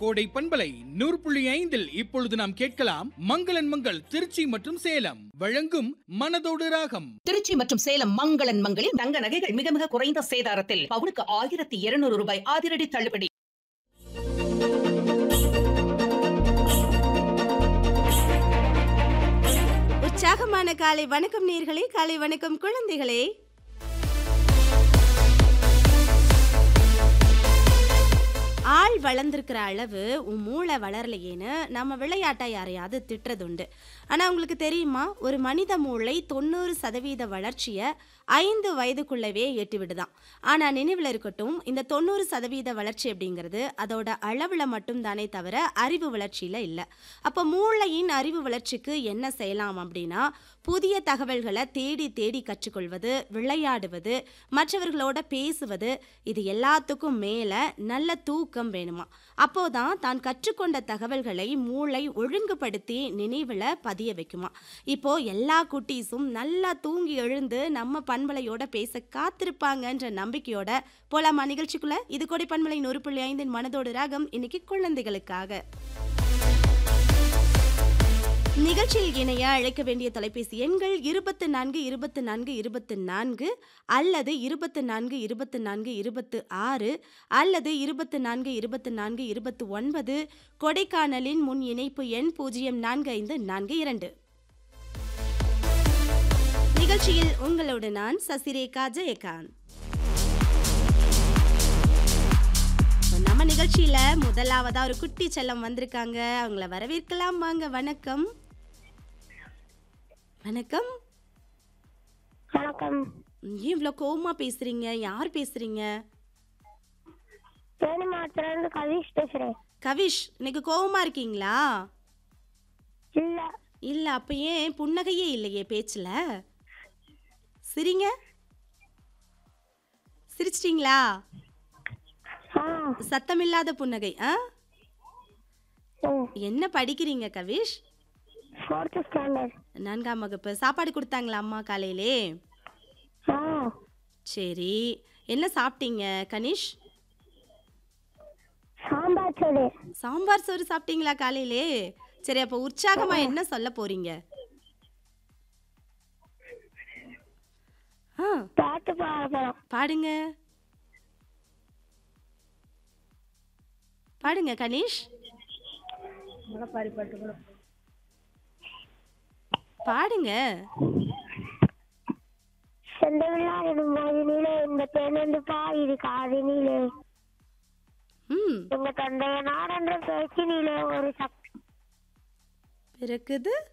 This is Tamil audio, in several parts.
கோடை பண்பலை நூறு புள்ளி ஐந்தில் இப்பொழுது நாம் கேட்கலாம் மங்களன் மங்கள் திருச்சி மற்றும் சேலம் வழங்கும் மனதோடு ராகம் திருச்சி மற்றும் சேலம் மங்களன் மங்களில் தங்க நகைகள் மிக மிக குறைந்த சேதாரத்தில் பவுனுக்கு ஆயிரத்தி இருநூறு ரூபாய் அதிரடி தள்ளுபடி உற்சாகமான காலை வணக்கம் நேர்களே காலை வணக்கம் குழந்தைகளே ஆள் வளர்ந்துருக்கிற அளவு உன் மூளை வளரலையேன்னு நம்ம விளையாட்டா யாரையாவது திட்டுறதுண்டு ஆனால் உங்களுக்கு தெரியுமா ஒரு மனித மூளை தொண்ணூறு சதவீத வளர்ச்சியை ஐந்து வயதுக்குள்ளவே எட்டி விடுதான் ஆனால் நினைவில் இருக்கட்டும் இந்த தொண்ணூறு சதவீத வளர்ச்சி அப்படிங்கிறது அதோட அளவில் மட்டும் தானே தவிர அறிவு வளர்ச்சியில் இல்லை அப்போ மூளையின் அறிவு வளர்ச்சிக்கு என்ன செய்யலாம் அப்படின்னா புதிய தகவல்களை தேடி தேடி கற்றுக்கொள்வது விளையாடுவது மற்றவர்களோட பேசுவது இது எல்லாத்துக்கும் மேலே நல்ல தூக்கம் வேணுமா அப்போதான் தான் கற்றுக்கொண்ட தகவல்களை மூளை ஒழுங்குபடுத்தி நினைவில் பதிய வைக்குமா இப்போ எல்லா குட்டீஸும் நல்லா தூங்கி எழுந்து நம்ம பண்பலையோட பேச காத்திருப்பாங்கன்ற நம்பிக்கையோட போலாமா நிகழ்ச்சிக்குள்ள இது கொடை பண்பலை நூறு புள்ளி ஐந்தின் மனதோடு ராகம் இன்னைக்கு குழந்தைகளுக்காக நிகழ்ச்சியில் இணைய அழைக்க வேண்டிய தொலைபேசி எண்கள் இருபத்து நான்கு இருபத்து நான்கு இருபத்து நான்கு அல்லது இருபத்து நான்கு இருபத்து நான்கு இருபத்து ஆறு அல்லது இருபத்து நான்கு இருபத்து நான்கு இருபத்து ஒன்பது கொடைக்கானலின் முன் இணைப்பு எண் பூஜ்ஜியம் நான்கு ஐந்து நான்கு இரண்டு நிகழ்ச்சியில் உங்களோடு நான் சசிரேகா ஜெயகாந்த் இப்போ நம்ம நிகழ்ச்சியில முதலாவதா ஒரு குட்டி செல்லம் வந்திருக்காங்க அவங்கள வரவேற்கலாம் வாங்க வணக்கம் வணக்கம் வணக்கம் ஏன் இவ்வளோ கோவமா பேசுறீங்க யார் பேசுறீங்க தேனி மாவட்டத்துல இருந்து கவிஷ் பேசுறேன் கவிஷ் இன்னைக்கு கோவமா இருக்கீங்களா இல்ல இல்ல அப்ப ஏன் புன்னகையே இல்லையே பேச்சுல சிரிங்க சிரிச்சிட்டீங்களா ஆ சத்தமில்லாத புன்னகை ஆ ம் என்ன படிக்கிறீங்க கவிஷ் ஃபோர்த் ஸ்டாண்டர்ட் நான்காம் வகுப்பு சாப்பாடு கொடுத்தாங்களா அம்மா காலையிலே ஆ சரி என்ன சாப்பிட்டீங்க கனிஷ் சாம்பார் சோறு சாம்பார் சோறு சாப்பிட்டீங்களா காலையிலே சரி அப்போ உற்சாகமா என்ன சொல்ல போறீங்க ஆ பாட்டு பாட போறோம் பாடுங்க பாடுங்க கனிஷ் பாடுங்க செந்தமிழ்நாடும் மொழினிலே இந்த பெண்ணு பாயுது காதினிலே ம் எங்க தந்தைய நாடென்ற பேச்சினிலே ஒரு சக்தி பிறக்குது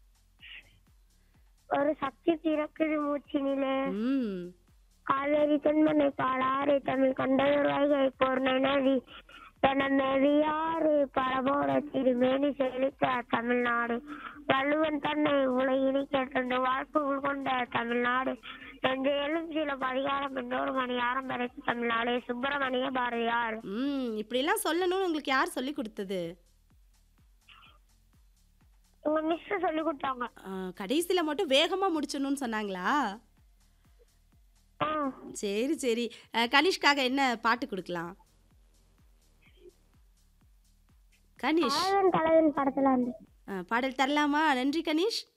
ஒரு சக்தி பிறக்குது மூச்சினிலே ம் காவேரி தென்மனை பாலாறு தமிழ் கண்டவர் வைகை போர்ணை நதி தனமேவியாறு பரபோட திருமேனி செழித்த தமிழ்நாடு வள்ளுவன் தன்னை உலகினை கேட்டு வாழ்ப்புகள் கொண்ட தமிழ்நாடு நெஞ்சையிலும் சில பரிகாரம் இன்னொரு மணியாரம் வரைக்கும் தமிழ்நாடு சுப்பிரமணிய பாரதியார் ம் இப்படிலாம் சொல்லணும்னு உங்களுக்கு யார் சொல்லி கொடுத்தது உங்க மிஸ் சொல்லி கொடுத்தாங்க ஆ, கடைசியில மட்டும் வேகமா முடிச்சணும்னு சொன்னாங்களா ஆ, சரி சரி அஹ், கனிஷ்காக என்ன பாட்டு கொடுக்கலாம் கனிஷ் தலைவன் தலைவன் படத்துல இருந்து அஹ், பாடல் தரலாமா நன்றி கனிஷ்